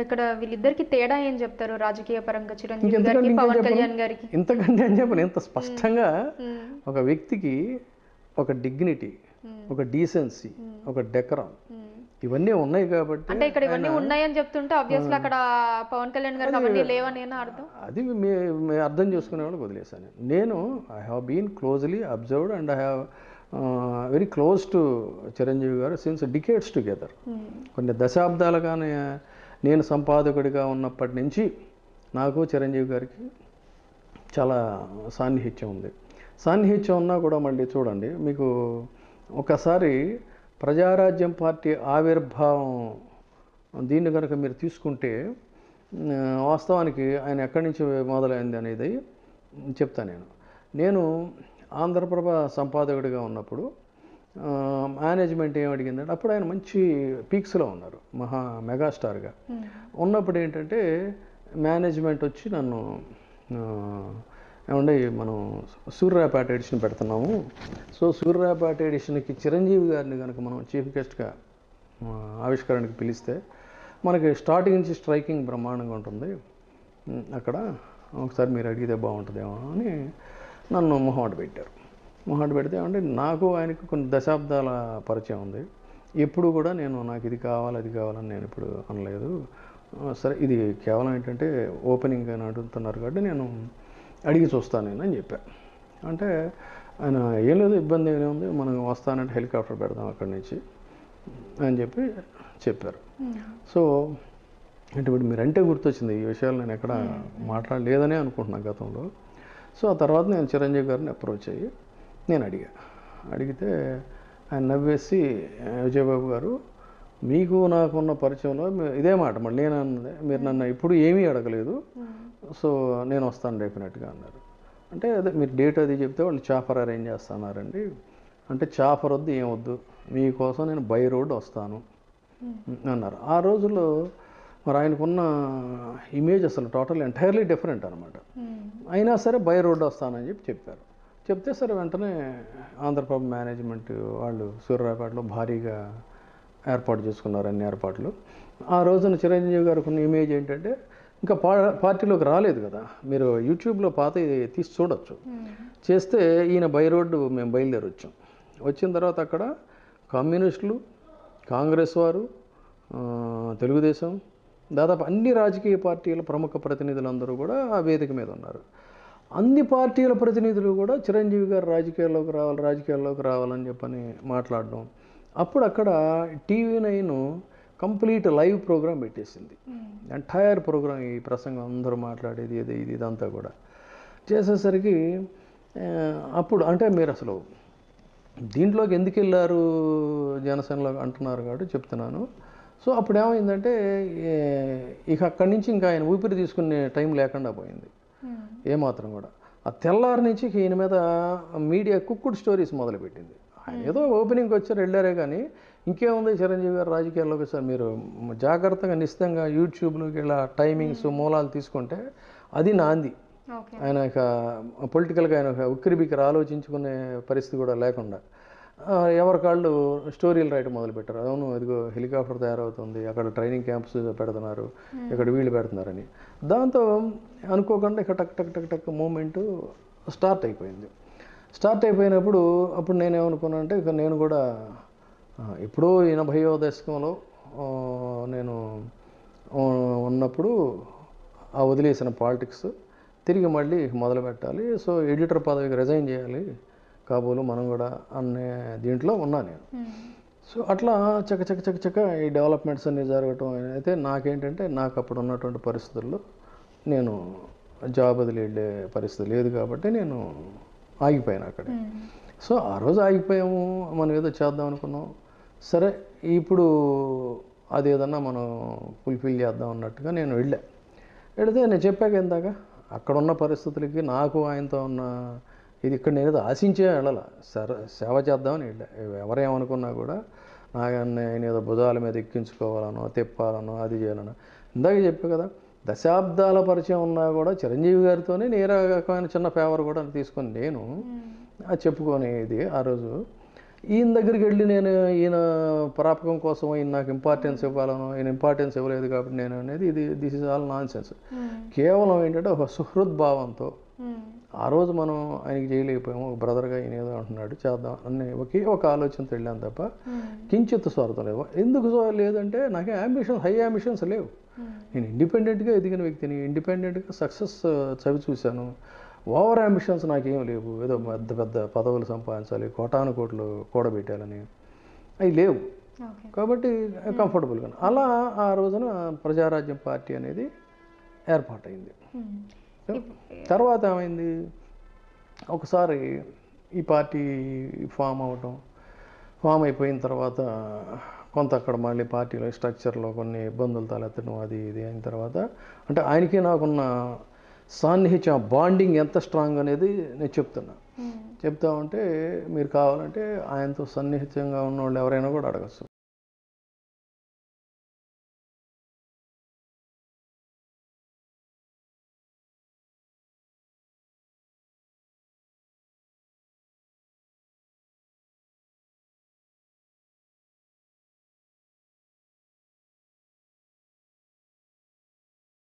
ఇక్కడ వీళ్ళిద్దరికి తేడా ఏం చెప్తారు రాజకీయ పరంగా చిరంజీవి ఇంకెంతకంటే గారికి ఇంకేం పవన్ చెప్పను? కళ్యాణ్ గారికి ఇంతకంటే అని చెప్పను ఇంత స్పష్టంగా మ్మ్. ఒక వ్యక్తికి ఒక డిగ్నిటీ ఒక డీసెన్సీ ఒక డెకరం మ్మ్. ఇవన్నీ ఉన్నాయి కాబట్టి అంటే ఇక్కడ ఇవన్నీ ఉన్నాయని చెప్తుంటే ఆబ్వియస్లీ అక్కడ పవన్ కళ్యాణ్ గారికి అవన్నీ లేవని ఏనా అర్థం అది మీ మీ అర్థం చేసుకునే వాళ్ళకి వదిలేశాను నేను I have been closely observed and I have very close to Chiranjeevi garu since decades together మ్మ్. కొన్ని దశాబ్దాలుగానే నేను సంపాదకుడిగా ఉన్నప్పటి నుంచి నాకు చిరంజీవి గారికి చాలా సాన్నిహిత్యం ఉంది సాన్నిహిత్యం ఉన్నా కూడా మళ్ళీ చూడండి మీకు ఒకసారి ప్రజారాజ్యం పార్టీ ఆవిర్భావం దీన్ని కనుక మీరు తీసుకుంటే ఆ, వాస్తవానికి ఆయన ఎక్కడి నుంచి మొదలైంది అనేది చెప్తాను నేను నేను ఆంధ్రప్రభ సంపాదకుడిగా ఉన్నప్పుడు ఆ, మేనేజ్మెంట్ ఏం అడిగిందంటే అప్పుడు ఆయన మంచి పీక్స్లో ఉన్నారు మహా మెగాస్టార్గా మ్మ్. ఉన్నప్పుడు ఏంటంటే మేనేజ్మెంట్ వచ్చి నన్ను ఆ, ఏమండి మనం సూర్యరాపేట ఎడిషన్ పెడుతున్నాము సో సూర్యరాపేట ఎడిషన్కి చిరంజీవి గారిని కనుక మనం చీఫ్ గెస్ట్గా ఆ, ఆవిష్కరణకి పిలిస్తే మనకి స్టార్టింగ్ నుంచి స్ట్రైకింగ్ బ్రహ్మాండంగా ఉంటుంది ఉమ్, అక్కడ ఒకసారి మీరు అడిగితే బాగుంటుందేమో అని నన్ను మొహమాట పెట్టారు మొహమాట పెడితే అంటే నాకు ఆయనకు కొన్ని దశాబ్దాల పరిచయం ఉంది ఎప్పుడు కూడా నేను నాకు ఇది కావాలి అది కావాలని నేను ఇప్పుడు అనలేదు ఆ, సరే ఇది కేవలం ఏంటంటే ఓపెనింగ్ అని అడుగుతున్నారు కాబట్టి నేను అడిగి చూస్తాను నేను అని చెప్పా అంటే ఆయన ఏం లేదు ఇబ్బంది ఏమైనా ఉంది మనం వస్తానంటే హెలికాప్టర్ పెడదాం అక్కడి నుంచి అని చెప్పి చెప్పారు మ్మ్. సో అంటే ఇప్పుడు మీరంటే గుర్తొచ్చింది ఈ విషయాలు నేను ఎక్కడ మాట్లాడలేదనే అనుకుంటున్నాను గతంలో సో ఆ తర్వాత నేను చిరంజీవి గారిని అప్రోచ్ అయ్యి నేను అడిగా అడిగితే ఆయన నవ్వేసి "ఆ, విజయబాబు గారు మీకు నాకున్న పరిచయంలో మీ- ఇదే మాట మళ్ళీ నేను అన్నది మీరు నన్ను ఇప్పుడు ఏమీ అడగలేదు సో నేను వస్తాను డెఫినెట్గా అన్నారు అంటే అదే మీరు డేట్ అది చెప్తే వాళ్ళు చాఫర్ అరేంజ్ చేస్తున్నారండి అంటే చాఫర్ వద్దు ఏం వద్దు మీకోసం నేను బై రోడ్ వస్తాను అన్నారు ఆ రోజుల్లో మరి ఆయనకున్న ఇమేజ్ అసలు టోటల్ ఎంటైర్లీ డిఫరెంట్ అనమాట మ్మ్. అయినా సరే బై రోడ్ వస్తానని చెప్పి చెప్పారు చెప్తే సరే వెంటనే ఆంధ్రప్రభ మేనేజ్మెంట్ వాళ్ళు సూర్యరాపేటలో భారీగా ఏర్పాటు చేసుకున్నారు అన్ని ఏర్పాట్లు ఆ రోజున చిరంజీవి గారికి ఉన్న ఇమేజ్ ఏంటంటే ఇంకా పా పార్టీలోకి రాలేదు కదా మీరు యూట్యూబ్లో పాత తీసి చూడొచ్చు మ్మ్. చేస్తే ఈయన బై రోడ్డు మేము బయలుదేరి వచ్చాం వచ్చిన తర్వాత అక్కడ కమ్యూనిస్టులు కాంగ్రెస్ వారు ఆ, తెలుగుదేశం దాదాపు అన్ని రాజకీయ పార్టీల ప్రముఖ ప్రతినిధులందరూ కూడా ఆ వేదిక మీద ఉన్నారు అన్ని పార్టీల ప్రతినిధులు కూడా చిరంజీవి గారు రాజకీయాల్లోకి రావాలి రాజకీయాల్లోకి రావాలని చెప్పని మాట్లాడడం అప్పుడు అక్కడ TV nine complete live program పెట్టేసింది ఎంటైర్ ప్రోగ్రామ్ ఈ ప్రసంగం అందరూ మాట్లాడేది ఇది ఇది ఇదంతా కూడా చేసేసరికి ఆ, అప్పుడు అంటే మీరు అసలు దీంట్లోకి ఎందుకు వెళ్ళారు జనసేనలో అంటున్నారు కాబట్టి చెప్తున్నాను సో అప్పుడు ఏమైందంటే ఏ- ఇక అక్కడి నుంచి ఇంకా ఆయన ఊపిరి తీసుకునే టైం లేకుండా పోయింది మ్మ్. ఏమాత్రం కూడా ఆ తెల్లారి నుంచి ఇక ఈయన మీద మీడియా కుక్కుడు స్టోరీస్ మొదలుపెట్టింది ఆయన ఏదో ఓపెనింగ్కి వచ్చారు వెళ్ళారే కానీ ఇంకేముంది చిరంజీవి గారు రాజకీయాల్లోకి సార్ మీరు జాగ్రత్తగా నిశ్చితంగా యూట్యూబ్లోకి ఇలా టైమింగ్స్ మూలాలు తీసుకుంటే అది నాంది ఓకే ఆయన ఇక పొలిటికల్గా ఆయన ఒక ఉక్కిరి బిక్కిరి ఆలోచించుకునే పరిస్థితి కూడా లేకుండా ఆ, ఎవరి కాళ్ళు స్టోరీలు రాయటం మొదలుపెట్టారు అవును ఇదిగో హెలికాప్టర్ తయారవుతుంది అక్కడ ట్రైనింగ్ క్యాంప్స్ పెడుతున్నారు ఇక్కడ వీళ్ళు పెడుతున్నారని దాంతో అనుకోకుండా ఇక టక్ టక్ టక్ టక్ మూమెంట్ స్టార్ట్ అయిపోయింది స్టార్ట్ అయిపోయినప్పుడు అప్పుడు నేనేమనుకున్నానంటే ఇక నేను కూడా ఆ, ఎప్పుడో ఎనభైవ దశకంలో ఆ, నేను ఆ, ఉన్నప్పుడు ఆ వదిలేసిన పాలిటిక్స్ తిరిగి మళ్ళీ మొదలు పెట్టాలి సో ఎడిటర్ పదవికి రిజైన్ చేయాలి కాబోలు మనం కూడా అనే దీంట్లో ఉన్నా నేను మ్మ్. సో అట్లా చక చక చక చక ఈ డెవలప్మెంట్స్ అన్ని జరగటం అయితే నాకేంటంటే నాకు అప్పుడు ఉన్నటువంటి పరిస్థితుల్లో నేను జాబ్ వదిలి వెళ్ళే పరిస్థితి లేదు కాబట్టి నేను ఆగిపోయాను అక్కడే మ్మ్. సో ఆ రోజు ఆగిపోయాము మనం ఏదో చేద్దాం అనుకున్నాం సరే ఇప్పుడు అది ఏదన్నా మనం ఫుల్ఫిల్ చేద్దాం అన్నట్టుగా నేను వెళ్ళా వెళితే నేను చెప్పాక ఇందాక అక్కడ ఉన్న పరిస్థితులకి నాకు ఆయనతో ఉన్న ఇది ఇక్కడ నేను ఏదో ఆశించే వెళ్ళాల సర సేవ చేద్దామని వెళ్ళా ఎవరేమనుకున్నా కూడా నాగన్ని ఆయన ఏదో భుజాల మీద ఎక్కించుకోవాలనో తిప్పాలనో అది చేయాలనో ఇందాక చెప్పా కదా దశాబ్దాల పరిచయం ఉన్నా కూడా చిరంజీవి గారితోనే నేర రకమైన చిన్న ఫేవర్ కూడా తీసుకొని నేను మ్మ్. అది చెప్పుకునేది ఆ రోజు ఈయన దగ్గరికి వెళ్ళి నేను ఈయన ప్రాపకం కోసం ఈయన నాకు ఇంపార్టెన్స్ ఇవ్వాలను ఈయన ఇంపార్టెన్స్ ఇవ్వలేదు కాబట్టి నేను అనేది ఇది this is all nonsense um, కేవలం ఏంటంటే ఒక సుహృద్భావంతో ఉమ్, ఆ రోజు మనం ఆయనకి చేయలేకపోయాము ఒక బ్రదర్గా ఈయన ఏదో అంటున్నాడు చేద్దాం అన్ని ఒకే ఒక ఆలోచనతో వెళ్ళాం తప్ప ఉమ్, కించిత్ స్వార్థం లేవు ఎందుకు స్వ- లేదంటే నాకు అంబిషన్స్ హై అంబిషన్స్ లేవు ఉమ్, నేను ఇండిపెండెంట్గా ఎదిగిన వ్యక్తిని ఇండిపెండెంట్గా సక్సెస్ చవి చూశాను ఓవర్ అంబిషన్స్ నాకేం లేవు ఏదో పెద్ద పెద్ద పదవులు సంపాదించాలి కోటాను కోట్లు కూడబెట్టాలని అవి లేవు ఓకే కాబట్టి కంఫర్టబుల్గా అలా ఆ రోజున ప్రజారాజ్యం పార్టీ అనేది ఏర్పాటైంది ఉమ్, తర్వాత ఏమైంది ఒకసారి ఈ పార్టీ ఫామ్ అవటం ఫామ్ అయిపోయిన తర్వాత కొంత అక్కడ మళ్ళీ పార్టీలో స్ట్రక్చర్లో కొన్ని ఇబ్బందులు తలెత్తడం అది ఇది అయిన తర్వాత అంటే ఆయనకి నాకున్న సాన్నిహిత్యం బాండింగ్ ఎంత స్ట్రాంగ్ అనేది నేను చెప్తున్నా ఉమ్, చెప్తా ఉంటే మీరు కావాలంటే ఆయనతో సన్నిహితంగా ఉన్న వాళ్ళు ఎవరైనా కూడా అడగచ్చు